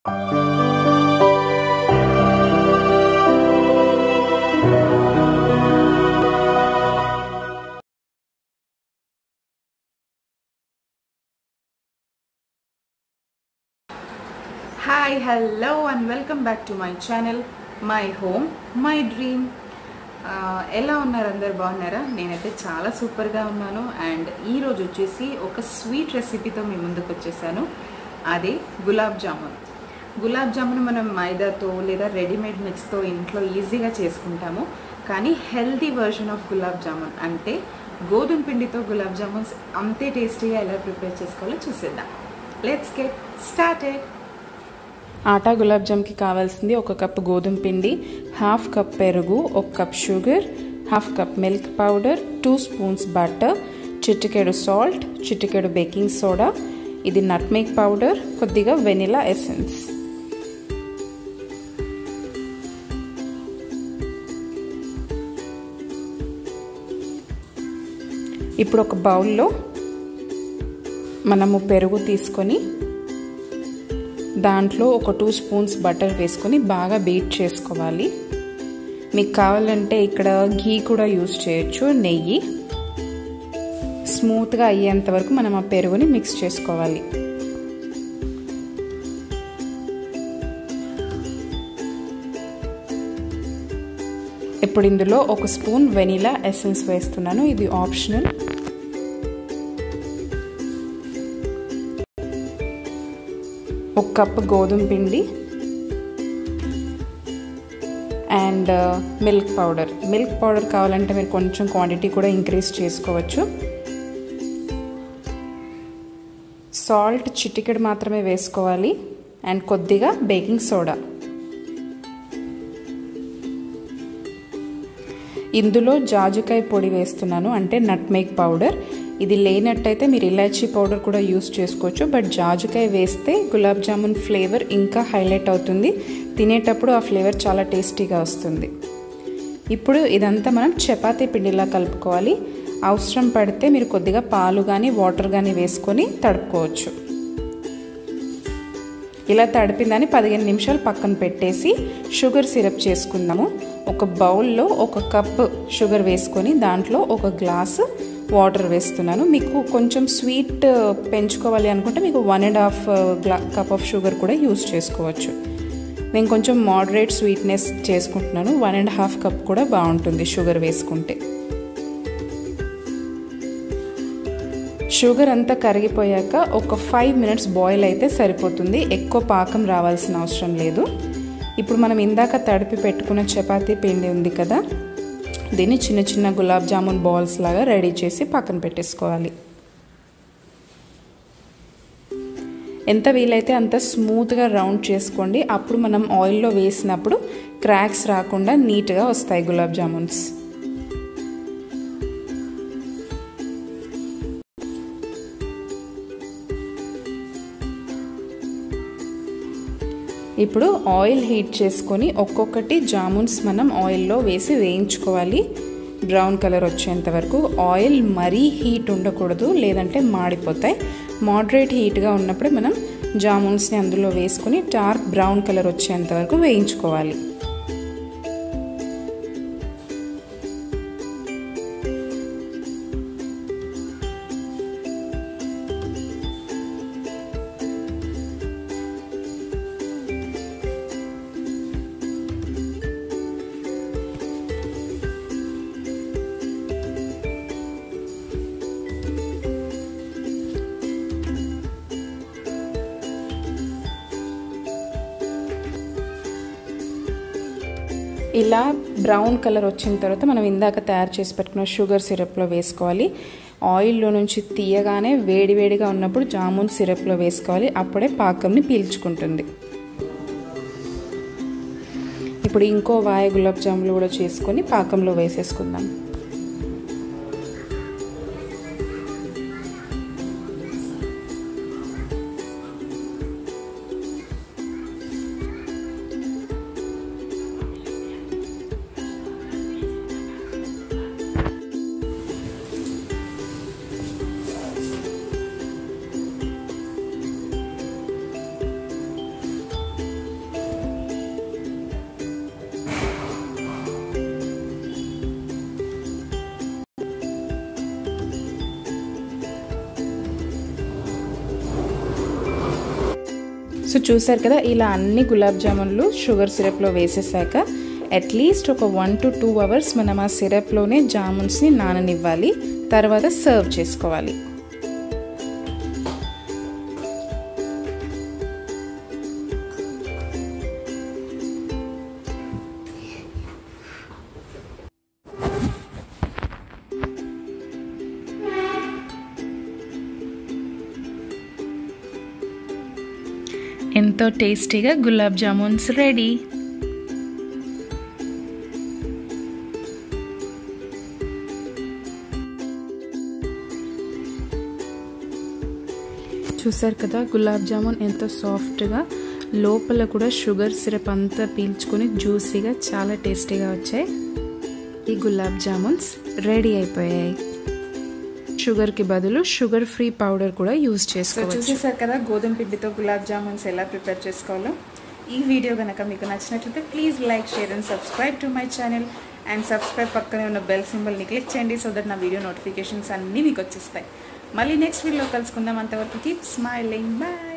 hi hello and welcome back to my channel my home my dream ఎలా ఉన్నారు అందరు బాగున్నారా నేనైతే చాలా సూపర్గా ఉన్నాను అండ్ ఈరోజు వచ్చేసి ఒక స్వీట్ రెసిపీతో మీ ముందుకు వచ్చేసాను అదే గులాబ్ జామున్ గులాబ్ జామున్ మనం మైదాతో లేదా రెడీమేడ్ మిక్స్తో ఇంట్లో ఈజీగా చేసుకుంటాము కానీ healthy version of gulab jamun అంటే గోధుమ పిండితో గులాబ్ జామున్స్ అంతే టేస్టీగా ఎలా ప్రిపేర్ చేసుకోవాలో చూసేద్దాం let's get started atta gulab జామ్కి కావాల్సింది ఒక కప్ గోధుమ పిండి హాఫ్ కప్ పెరుగు ఒక cup sugar half cup milk powder two spoons butter చిటికెడు సాల్ట్ చిటికెడు బేకింగ్ సోడా ఇది నట్మేక్ పౌడర్ కొద్దిగా వెనిలా ఎసెన్స్ ఇప్పుడు ఒక బౌల్లో మనము పెరుగు తీసుకొని దాంట్లో ఒక టూ స్పూన్స్ బటర్ వేసుకొని బాగా బీట్ చేసుకోవాలి మీకు కావాలంటే ఇక్కడ ఘీ కూడా యూస్ చేయొచ్చు నెయ్యి స్మూత్గా అయ్యేంత వరకు మనం ఆ పెరుగుని మిక్స్ చేసుకోవాలి ఇప్పుడు ఇందులో ఒక స్పూన్ వెనిలా ఎసెన్స్ వేస్తున్నాను ఇది ఆప్షనల్ ఒక కప్ గోధుమ పిండి and milk powder milk powder కావాలంటే మీరు కొంచెం క్వాంటిటీ కూడా ఇంక్రీజ్ చేసుకోవచ్చు సాల్ట్ చిటికెడు మాత్రమే వేసుకోవాలి అండ్ కొద్దిగా బేకింగ్ సోడా ఇందులో జాజుకాయ పొడి వేస్తున్నాను అంటే నట్మేక్ పౌడర్ ఇది లేనట్టయితే మీరు ఇలాచీ పౌడర్ కూడా యూస్ చేసుకోవచ్చు బట్ జాజుకాయ వేస్తే గులాబ్ జామున్ ఫ్లేవర్ ఇంకా హైలైట్ అవుతుంది తినేటప్పుడు ఆ ఫ్లేవర్ చాలా టేస్టీగా వస్తుంది ఇప్పుడు ఇదంతా మనం చపాతీ పిండిలా కలుపుకోవాలి అవసరం పడితే మీరు కొద్దిగా పాలు కానీ వాటర్ కానీ వేసుకొని తడుపుకోవచ్చు ఇలా తడిపిందని పదిహేను నిమిషాలు పక్కన పెట్టేసి షుగర్ సిరప్ చేసుకుందాము ఒక బౌల్లో ఒక కప్ షుగర్ వేసుకొని దాంట్లో ఒక గ్లాసు వాటర్ వేస్తున్నాను మీకు కొంచెం స్వీట్ పెంచుకోవాలి అనుకుంటే మీకు వన్ అండ్ హాఫ్ గ్లా కప్ ఆఫ్ షుగర్ కూడా యూస్ చేసుకోవచ్చు నేను కొంచెం మోడరేట్ స్వీట్నెస్ చేసుకుంటున్నాను వన్ అండ్ హాఫ్ కప్ కూడా బాగుంటుంది షుగర్ వేసుకుంటే షుగర్ అంతా కరిగిపోయాక ఒక ఫైవ్ మినిట్స్ బాయిల్ అయితే సరిపోతుంది ఎక్కువ పాకం రావాల్సిన అవసరం లేదు ఇప్పుడు మనం ఇందాక తడిపి పెట్టుకున్న చపాతీ పిండి ఉంది కదా దీన్ని చిన్న చిన్న గులాబ్ జామున్ బాల్స్ లాగా రెడీ చేసి పక్కన పెట్టేసుకోవాలి ఎంత వీలైతే అంత స్మూత్గా రౌండ్ చేసుకోండి అప్పుడు మనం ఆయిల్లో వేసినప్పుడు క్రాక్స్ రాకుండా నీట్గా వస్తాయి గులాబ్ జామున్స్ ఇప్పుడు ఆయిల్ హీట్ చేసుకొని ఒక్కొక్కటి జామున్స్ మనం ఆయిల్లో వేసి వేయించుకోవాలి బ్రౌన్ కలర్ వచ్చేంత వరకు ఆయిల్ మరీ హీట్ ఉండకూడదు లేదంటే మాడిపోతాయి మోడరేట్ హీట్గా ఉన్నప్పుడు మనం జామున్స్ని అందులో వేసుకొని డార్క్ బ్రౌన్ కలర్ వచ్చేంత వరకు వేయించుకోవాలి ఇలా బ్రౌన్ కలర్ వచ్చిన తర్వాత మనం ఇందాక తయారు చేసి పెట్టుకున్న షుగర్ సిరప్లో వేసుకోవాలి ఆయిల్లో నుంచి తీయగానే వేడివేడిగా ఉన్నప్పుడు జామున్ సిరప్లో వేసుకోవాలి అప్పుడే పాకంని పీల్చుకుంటుంది ఇప్పుడు ఇంకో వాయ గులాబ్ జాములు కూడా చేసుకొని పాకంలో వేసేసుకుందాం సో చూసారు కదా ఇలా అన్ని గులాబ్ జామున్లు షుగర్ సిరప్లో వేసేసాక అట్లీస్ట్ ఒక వన్ టు టూ అవర్స్ మనం ఆ సిరప్లోనే జామున్స్ని నాననివ్వాలి తర్వాత సర్వ్ చేసుకోవాలి ఎంతో టేస్టీగా గులాబ్ జామున్స్ రెడీ చూసారు కదా గులాబ్ జామున్ ఎంతో సాఫ్ట్గా లోపల కూడా షుగర్ సిరప్ అంతా పీల్చుకొని జ్యూసీగా చాలా టేస్టీగా వచ్చాయి ఈ గులాబ్ జామున్స్ రెడీ అయిపోయాయి షుగర్కి బదులు షుగర్ ఫ్రీ పౌడర్ కూడా యూజ్ చేసుకోవచ్చు చూసేసారు కదా గోధుమ పిండితో గులాబ్ జామున్స్ ఎలా ప్రిపేర్ చేసుకోవాలో ఈ వీడియో కనుక మీకు నచ్చినట్లయితే please like share and subscribe to my channel and subscribe పక్కనే ఉన్న బెల్ సింబల్ని క్లిక్ చేయండి సో దట్ నా వీడియో నోటిఫికేషన్స్ అన్నీ మీకు వచ్చేస్తాయి మళ్ళీ నెక్స్ట్ వీడియోలో కలుసుకుందాం అంతవరకు కీప్ స్మైలింగ్ బాయ్